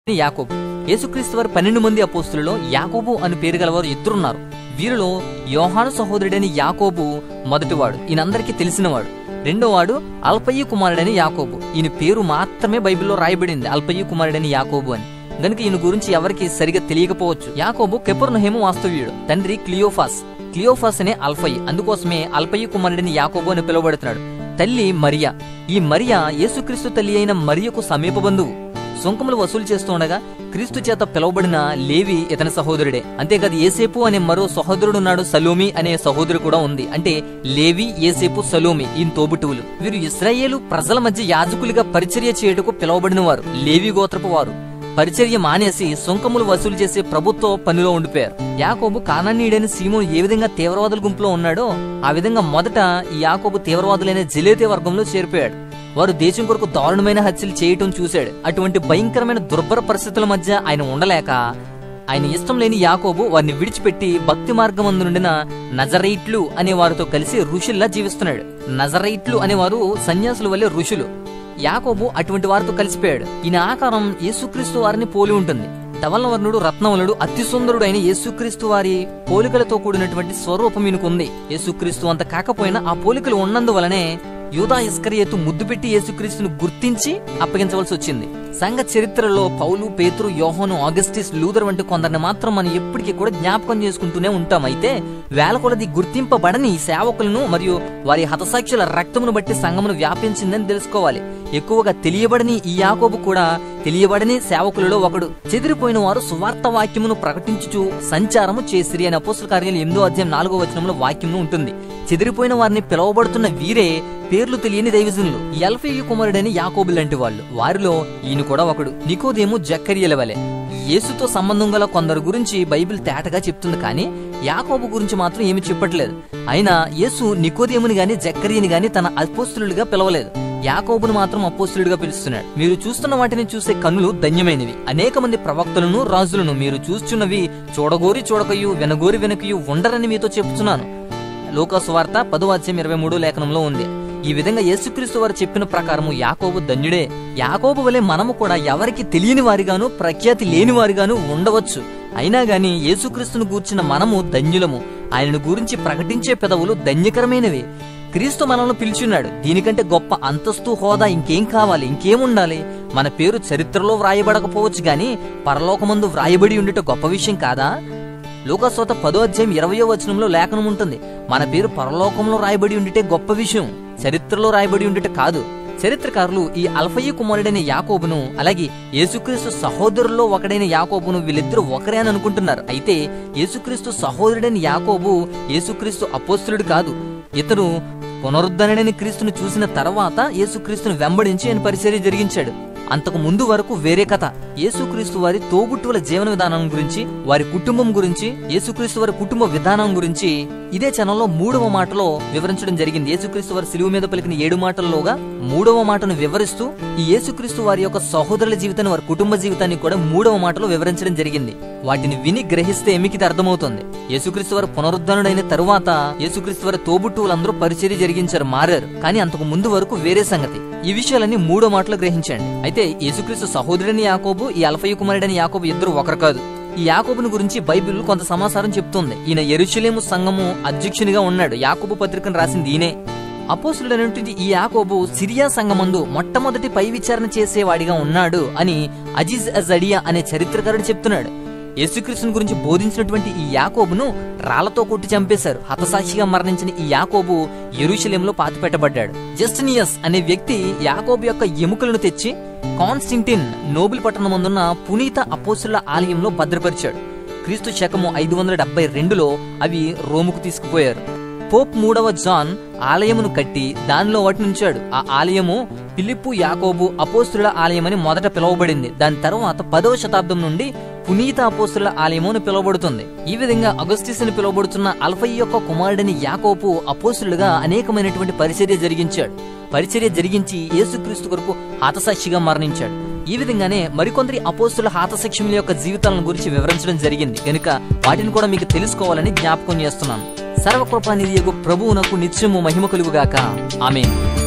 యాకోబు యేసుక్రీస్తు వారి పన్నెండు మంది అపోస్తులలో యాకోబు అని పేరు గలవారు ఇద్దరున్నారు వీరిలో యోహాను సహోదరుడని యాకోబు మొదటివాడు ఈయనందరికీ తెలిసినవాడు రెండోవాడు అల్పయ్య కుమారుడని యాకోబు ఈయన పేరు మాత్రమే బైబిల్లో రాయబడింది అల్పయ్య కుమారుడని యాకోబు అని గనుక ఈయన గురించి ఎవరికి సరిగా తెలియకపోవచ్చు యాకోబు కెపర్నహేము వాస్తవ్యుడు తండ్రి క్లియోఫాస్ క్లియోఫాస్ అనే అల్ఫయ్య అందుకోసమే అల్పయ్య కుమారుడని యాకోబు అని పిలువబడుతున్నాడు తల్లి మరియా ఈ మరియా యేసుక్రీస్తు తల్లి అయిన మరియకు సమీప బంధువు సుంకములు వసూలు చేస్తుండగా క్రీస్తు చేత పిలువబడిన లేవి ఇతని సహోదరుడే అంతేకాదు ఏసేపు అనే మరో సహోదరుడు ఉన్నాడు సలోమి అనే సహోదరుడు కూడా ఉంది అంటే లేవి ఏసేపు సలోమి ఈ తోబుట్టువులు వీరు ఇస్రాయేలు ప్రజల మధ్య యాజకులుగా పరిచర్య చేయుటకు పిలువబడిన వారు లేవి గోత్రపు వారు పరిచర్య మానేసి సుంకములు వసూలు చేసే ప్రభుత్వ పనిలో ఉండిపోయారు యాకోబు కానానీయుడైన సీమోను ఏ విధంగా తీవ్రవాదుల గుంపులో ఉన్నాడో ఆ విధంగా మొదట ఈ యాకోబు తీవ్రవాదులైన జిలేతే వర్గంలో చేరిపోయాడు వారు దేశం కొరకు దారుణమైన హత్యలు చేయటం చూశాడు అటువంటి భయంకరమైన దుర్భర పరిస్థితుల మధ్య ఆయన ఉండలేక ఆయన ఇష్టం లేని యాకోబు వారిని విడిచిపెట్టి భక్తి మార్గం నుండిన నజరైట్లు అనే వారితో కలిసి ఋషుల్లా జీవిస్తున్నాడు నజరైట్లు అనేవారు సన్యాసుల వల్లే ఋషులు యాకోబు అటువంటి వారితో కలిసిపోయాడు ఈయన ఆకారం యేసుక్రీస్తు వారిని పోలి ఉంటుంది ధవలవర్ణుడు రత్నవలుడు అతి సుందరుడు అయిన యేసుక్రీస్తు వారి పోలికలతో కూడినటువంటి స్వరూపం ఈయనకుంది యేసుక్రీస్తు అంత కాకపోయినా ఆ పోలికలు ఉన్నందువలనే యూదా ఇస్కరియేతు ముద్దు పెట్టి యేసుక్రీస్తును గుర్తించి అప్పగించవలసి వచ్చింది సంఘ చరిత్రలో పౌలు పేతురు యోహోను ఆగస్టిస్ లూథర్ వంటి కొందరిని మాత్రం మనం ఎప్పటికీ కూడా జ్ఞాపకం చేసుకుంటూనే ఉంటాం అయితే వేల కొలది గుర్తింపబడని ఈ సేవకులను మరియు వారి హతసాక్షుల రక్తమును బట్టి సంఘమును వ్యాపించిందని తెలుసుకోవాలి ఎక్కువగా తెలియబడని ఈ యాకోబు కూడా తెలియబడని సేవకులలో ఒకడు చెదిరిపోయిన వారు సువార్త వాక్యమును ప్రకటించుచు సంచారము చేసిరి అనే అపోస్తుల కార్యాలు ఎనిమిదో అధ్యాయం నాలుగో వచనంలో వాక్యము ఉంటుంది చెదిరిపోయిన వారిని పిలువబడుతున్న వీరే పేర్లు తెలియని దైవజనులు ఎల్ఫేయు కుమారుడని యాకోబు లాంటి వాళ్ళు వారిలో ఈయన కూడా ఒకడు నికోదేము జక్కరియల వలె యేసుతో సంబంధం గల కొందరు గురించి బైబిల్ తేటగా చెప్తుంది కానీ యాకోబు గురించి మాత్రం ఏమి చెప్పట్లేదు అయినా యేసు నికోదేముని గాని జక్కరియని గాని తన అపోస్తులుగా పిలవలేదు యాకోబును మాత్రం అపోస్తులుడిగా పిలుస్తున్నాడు మీరు చూస్తున్న వాటిని చూసే కన్నులు ధన్యమైనవి అనేక మంది ప్రవక్తలను రాజులను మీరు చూస్తున్నవి చూడగోరి చూడకయు వినగోరి వెనకయు ఉండరని మీతో చెప్తున్నాను లోకాసు వార్త పదో అధ్యాయం ఇరవై మూడో లేఖనంలో ఉంది ఈ విధంగా యేసుక్రీస్తు వారు చెప్పిన ప్రకారము యాకోబు ధన్యుడే యాకోబు వలె మనము కూడా ఎవరికి తెలియని వారిగాను ప్రఖ్యాతి లేని వారిగాను ఉండవచ్చు అయినా గాని యేసుక్రీస్తును గూర్చిన మనము ధన్యులము ఆయనను గురించి ప్రకటించే పెదవులు ధన్యకరమైనవి క్రీస్తు మనల్ని పిలిచున్నాడు దీనికంటే గొప్ప అంతస్తు హోదా ఇంకేం కావాలి ఇంకేం ఉండాలి మన పేరు చరిత్రలో వ్రాయబడకపోవచ్చు గాని పరలోకమందు వ్రాయబడి ఉండుట గొప్ప విషయం కాదా లోకస్వత పదో అధ్యాయం ఇరవయో వచనంలో లేఖనం ఉంటుంది మన పేరు పరలోకంలో రాయబడి ఉండితే గొప్ప విషయం చరిత్రలో రాయబడి ఉండితే కాదు చరిత్రకారులు ఈ అల్ఫయ్య కుమారుడైన యాకోబును అలాగే యేసుక్రీస్తు సహోదరుల్లో ఒకడైన యాకోబును వీళ్ళిద్దరూ ఒకరే అని అనుకుంటున్నారు అయితే యేసుక్రీస్తు సహోదరుడైన యాకోబు యేసుక్రీస్తు అపోస్తులుడు కాదు ఇతను పునరుద్ధరణని క్రీస్తును చూసిన తర్వాత యేసుక్రీస్తును వెంబడించి ఆయన పరిచర్య జరిగించాడు అంతకు ముందు వరకు వేరే కథ యేసుక్రీస్తు వారి తోబుట్టువుల జీవన విధానం గురించి వారి కుటుంబం గురించి యేసుక్రీస్తు వారి కుటుంబ విధానం గురించి ఇదే ఛానల్లో మూడవ మాటలో వివరించడం జరిగింది యేసుక్రీస్తు వారి సిలువ మీద పలికిన ఏడు మాటల్లోగా మూడవ మాటను వివరిస్తూ ఈ యేసుక్రీస్తు వారి యొక్క సహోదరుల జీవితాన్ని వారి కుటుంబ జీవితాన్ని కూడా మూడవ మాటలో వివరించడం జరిగింది వాటిని విని గ్రహిస్తే మీకు ఇది అర్థమవుతుంది యేసుక్రీస్తు వారు పునరుద్ధరణైన తరువాత యేసుక్రీస్తు వారి తోబుట్టువులందరూ పరిచర్య జరిగించారు మారారు కానీ అంతకు ముందు వరకు వేరే సంగతి ఈ విషయాలన్నీ మూడో మాటలో గ్రహించండి అయితే యేసుక్రీస్తు సహోదరుని యాకోబు ఈ అల్ఫయ్య కుమారుడని యాకోబు ఇద్దరు ఒకరు కాదు ఈ యాకోబుని గురించి బైబిల్ కొంత సమాచారం చెప్తుంది ఈయన ఎరుషలేము సంఘము అధ్యక్షునిగా ఉన్నాడు యాకోబు పత్రికను రాసింది ఈయనే అపోసులైనటువంటి ఈ యాకోబు సిరియా సంఘమందు మొట్టమొదటి పై విచారణ చేసేవాడిగా ఉన్నాడు అని అజీజ్ అజడియా అనే చరిత్రకారుడు చెప్తున్నాడు యేసుక్రీస్తుని గురించి బోధించినటువంటి ఈ యాకోబును రాళ్లతో కొట్టి చంపేశారు హతసాక్షిగా మరణించిన ఈ యాకోబు ఎరుషలేంలో పాతిపెట్టబడ్డాడు జస్టినియస్ అనే వ్యక్తి యాకోబు యొక్క ఎముకలను తెచ్చి కాన్స్టింటిన్ నోబుల్ పట్టణమందున్న పునీత అపోసుల ఆలయంలో భద్రపరిచాడు క్రీస్తు శకము ఐదు వందల డెబ్బై రెండులో అవి రోముకు తీసుకుపోయారు పోప్ మూడవ జాన్ ఆలయమును కట్టి దానిలో వాటి ఉంచాడు ఆ ఆలయము పిలిప్పు యాకోబు అపోస్తుల ఆలయమని మొదట పిలువబడింది దాని తర్వాత పదవ శతాబ్దం నుండి పునీత అపోస్తుల ఆలయము అని పిలువబడుతుంది ఈ విధంగా అగస్టిస్ అని పిలువబడుతున్న అల్ఫై యొక్క కుమారుడిని యాకోబు అపోస్తులుగా అనేకమైనటువంటి పరిచర్య జరిగించాడు పరిచర్య జరిగించి యేసుక్రీస్తు కొరకు హతసాక్షిగా మరణించాడు ఈ విధంగానే మరికొందరి అపోస్తుల హాతశిక్షముల యొక్క జీవితాలను గురించి వివరించడం జరిగింది కనుక వాటిని కూడా మీకు తెలుసుకోవాలని జ్ఞాపకం చేస్తున్నాను సర్వకృపానిధియగు ప్రభువునకు నిత్యము మహిమ కలుగుగాక ఆమె